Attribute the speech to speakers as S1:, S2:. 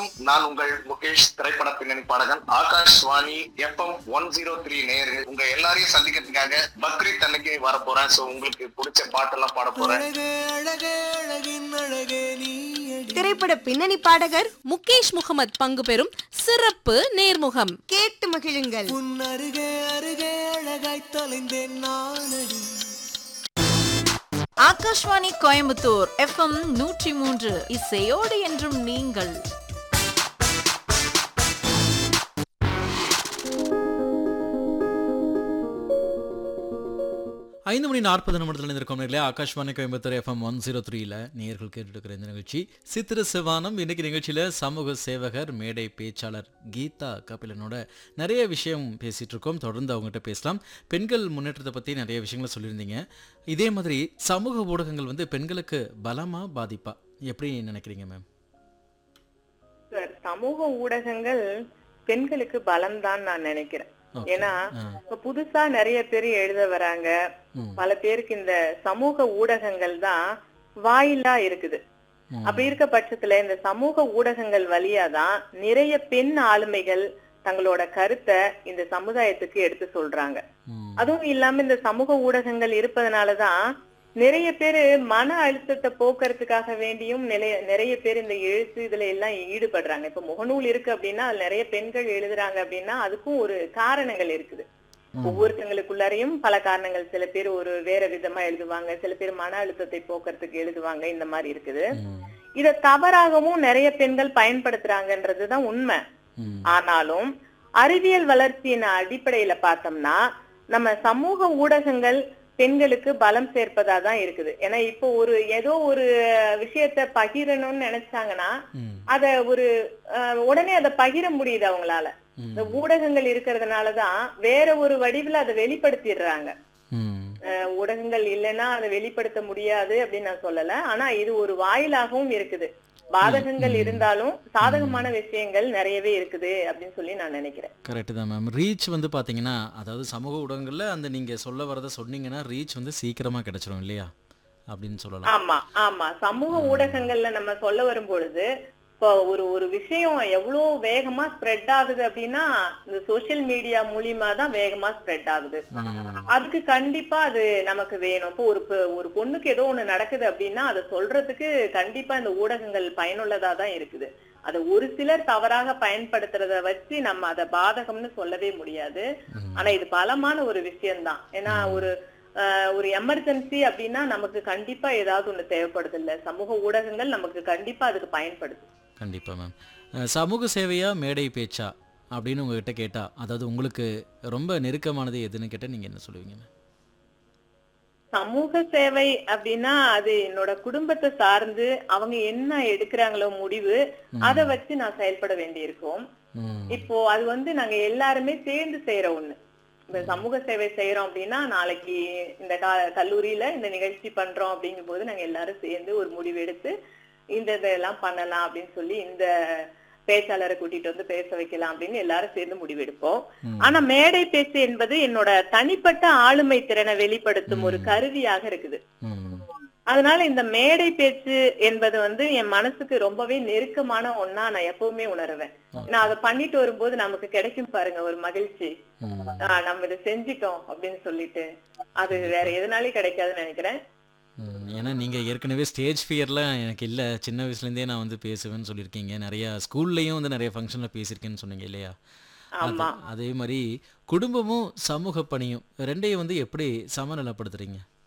S1: நான் உங்கள் முகேஷ் திரைப்பட பின்னணி பாடகன் Akashvani FM one zero three நேயர்கள் உங்க எல்லாரையும் சந்திக்கிறதுக்காக பக்ரீத் அன்னைக்கு வர போறேன் சோ உங்களுக்கு பிடிச்ச பாட்டெல்லாம் பாட போறேன்
S2: அழகே அழகே அழகின் அழகே நீ அடி
S3: திரைப்பட பின்னணி பாடகர் முகேஷ் முகமது பங்கு பெறும் சிறப்பு நேர்முகம்
S4: கேட்டு மகிழுங்கள்
S2: உன் அருகே அருகே அழகாய் தொலைந்தேன் நானடி
S5: ஆகாஷ்வாணி கோயம்புத்தூர் எஃப்எம் நூற்றி மூன்று இசையோடு என்றும் நீங்கள்
S6: ஐந்து மணி நாற்பது நிமிடத்தில் இருந்திருக்கோம் இல்லையா Akashvani Coimbatore FM one zero த்ரீல நேர்கள் கேட்டுருக்கிற இந்த நிகழ்ச்சி சித்திர சிவானம் இன்னைக்கு நிகழ்ச்சியில் சமூக சேவகர் மேடை பேச்சாளர் கீதா கபிலனோட நிறைய விஷயம் பேசிட்டு இருக்கோம் தொடர்ந்து அவங்ககிட்ட பேசலாம் பெண்கள் முன்னேற்றத்தை பற்றி நிறைய விஷயங்களை சொல்லியிருந்தீங்க இதே மாதிரி சமூக ஊடகங்கள் வந்து பெண்களுக்கு பலமா பாதிப்பா எப்படி நினைக்கிறீங்க மேம்
S7: சார் சமூக ஊடகங்கள் பெண்களுக்கு பலம் தான் நான் நினைக்கிறேன்
S6: Okay.
S7: ஏன்னா
S6: ஆ.
S7: இப்ப புதுசா நிறைய பேர் எழுத வராங்க
S6: ம்.
S7: பல பேருக்கு இந்த சமூக ஊடகங்கள் தான் வாயிலா இருக்குது
S6: ம்.
S7: அப்படி இருக்க பட்சத்துல இந்த சமூக ஊடகங்கள் வழியாதான் நிறைய பெண் ஆளுமைகள் தங்களோட கருத்தை இந்த சமுதாயத்துக்கு எடுத்து சொல்றாங்க
S6: ம்.
S7: அதுவும் இல்லாம இந்த சமூக ஊடகங்கள் இருப்பதனாலதான் நிறைய பேரு மன அழுத்தத்தை போக்குறதுக்காக வேண்டியும் நிறைய நிறைய பேர் இந்த எழுத்து இதுல எல்லாம் ஈடுபடுறாங்க இப்ப முகநூல் இருக்கு அப்படின்னா அதுல நிறைய பெண்கள் எழுதுறாங்க அப்படின்னா அதுக்கும் ஒரு காரணங்கள் இருக்குது ஒவ்வொருத்தங்களுக்குள்ளாரையும் பல காரணங்கள் சில பேர் ஒரு வேற விதமா எழுதுவாங்க சில பேர் மன அழுத்தத்தை போக்குறதுக்கு எழுதுவாங்க இந்த மாதிரி இருக்குது
S6: ம்.
S7: இத தவறாகவும் நிறைய பெண்கள் பயன்படுத்துறாங்கன்றதுதான் உண்மை
S6: ம்.
S7: ஆனாலும் அறிவியல் வளர்ச்சியின் அடிப்படையில பார்த்தோம்னா நம்ம சமூக ஊடகங்கள் பெண்களுக்கு பலம் சேர்ப்பதா தான் இருக்குது ஏன்னா இப்போ ஒரு ஏதோ ஒரு விஷயத்த பகிரணும்னு நினைச்சாங்கன்னா
S6: ம்.
S7: அத ஒரு அஹ், உடனே அதை பகிர முடியுது அவங்களால
S6: ம்.
S7: இந்த ஊடகங்கள் இருக்கிறதுனாலதான் வேற ஒரு வடிவுல அதை வெளிப்படுத்திடுறாங்க
S6: ம்.
S7: அஹ், ஊடகங்கள் இல்லைன்னா அதை வெளிப்படுத்த முடியாது அப்படின்னு நான் சொல்லல ஆனா இது ஒரு வாயிலாகவும் இருக்குது பாதகங்கள் இருந்தாலும் சாதகமான விஷயங்கள் நிறையவே இருக்குது அப்படின்னு சொல்லி நான் நினைக்கிறேன்
S6: கரெக்டு தான் மேம் ரீச் வந்து பார்த்தீங்கன்னா அதாவது சமூக ஊடகங்களில் அந்த நீங்கள் சொல்ல வரதை சொன்னீங்கன்னா ரீச் வந்து சீக்கிரமாக கிடைச்சிரும் இல்லையா அப்படின்னு சொல்லலாம்
S7: ஆமா ஆமா சமூக ஊடகங்கள்ல நம்ம சொல்ல வரும் பொழுது இப்போ ஒரு ஒரு விஷயம் எவ்வளவு வேகமா ஸ்ப்ரெட் ஆகுது அப்படின்னா இந்த சோசியல் மீடியா மூலியமா தான் வேகமா ஸ்ப்ரெட் ஆகுது
S6: ம்.
S7: அதுக்கு கண்டிப்பா அது நமக்கு வேணும் இப்போ ஒரு பெ- ஒரு பொண்ணுக்கு ஏதோ ஒண்ணு நடக்குது அப்படின்னா அதை சொல்றதுக்கு கண்டிப்பா இந்த ஊடகங்கள் பயனுள்ளதா தான் இருக்குது அதை ஒரு சிலர் தவறாக பயன்படுத்துறத வச்சு நம்ம அதை பாதகம்னு சொல்லவே முடியாது ஆனா இது பலமான ஒரு விஷயம்தான் ஏன்னா ஒரு ஆஹ், ஒரு எமர்ஜென்சி அப்படின்னா நமக்கு கண்டிப்பா ஏதாவது ஒண்ணு தேவைப்படுது இல்ல சமூக ஊடகங்கள் நமக்கு கண்டிப்பா அதுக்கு பயன்படுது
S6: கண்டிப்பாக மேம் அஹ், சமூக சேவையா மேடை பேச்சா அப்படின்னு உங்ககிட்ட கேட்டா அதாவது உங்களுக்கு ரொம்ப நெருக்கமானது எதுன்னு கேட்டால் நீங்கள் என்ன சொல்லுவீங்க ma'am?
S7: சமூக சேவை அப்படின்னா அது என்னோட குடும்பத்தை சார்ந்து அவங்க என்ன எடுக்கிறாங்களோ முடிவு அதை வச்சு நான் செயல்பட வேண்டியிருக்கும்
S6: ம்.
S7: இப்போ அது வந்து நாங்க எல்லாருமே சேர்ந்து செய்யற ஒண்ணு இந்த சமூக சேவை செய்யறோம் அப்படின்னா நாளைக்கு இந்த கா- கல்லூரியில இந்த நிகழ்ச்சி பண்றோம் அப்படிங்கும் போது நாங்க எல்லாரும் சேர்ந்து ஒரு முடிவு எடுத்து இந்த இதெல்லாம் பண்ணலாம் அப்படின்னு சொல்லி இந்த பேச்சாளரை கூட்டிட்டு வந்து பேச வைக்கலாம் அப்படின்னு எல்லாரும் சேர்ந்து முடிவெடுப்போம் ஆனா மேடை பேச்சு என்பது என்னோட தனிப்பட்ட ஆளுமை திறனை வெளிப்படுத்தும் ஒரு கருவியாக இருக்குது
S6: ம்.
S7: அதனால இந்த மேடை பேச்சு என்பது வந்து என் மனசுக்கு ரொம்பவே நெருக்கமான ஒண்ணா நான் எப்பவுமே உணருவேன் நான் அதை பண்ணிட்டு வரும்போது நமக்கு கிடைக்கும் பாருங்க ஒரு மகிழ்ச்சி
S6: ம்.
S7: ஆஹ் நம்ம இதை செஞ்சிட்டோம் அப்படின்னு சொல்லிட்டு அது வேற எதனாலயும் கிடைக்காதுன்னு நினைக்கிறேன்
S6: ம், ஏன்னா நீங்கள் ஏற்கனவே ஸ்டேஜ் ஃபியர்லாம் எனக்கு இல்லை சின்ன வயசுலேருந்தே நான் வந்து பேசுவேன்னு சொல்லியிருக்கீங்க நிறையா ஸ்கூல்லையும் வந்து நிறைய ஃபங்க்ஷனில் பேசியிருக்கேன்னு சொன்னீங்க இல்லையா அது-
S7: ஆமா
S6: அதே மாதிரி குடும்பமும் சமூக பணியும் ரெண்டையும் வந்து எப்படி சமநிலைப்படுத்துறீங்க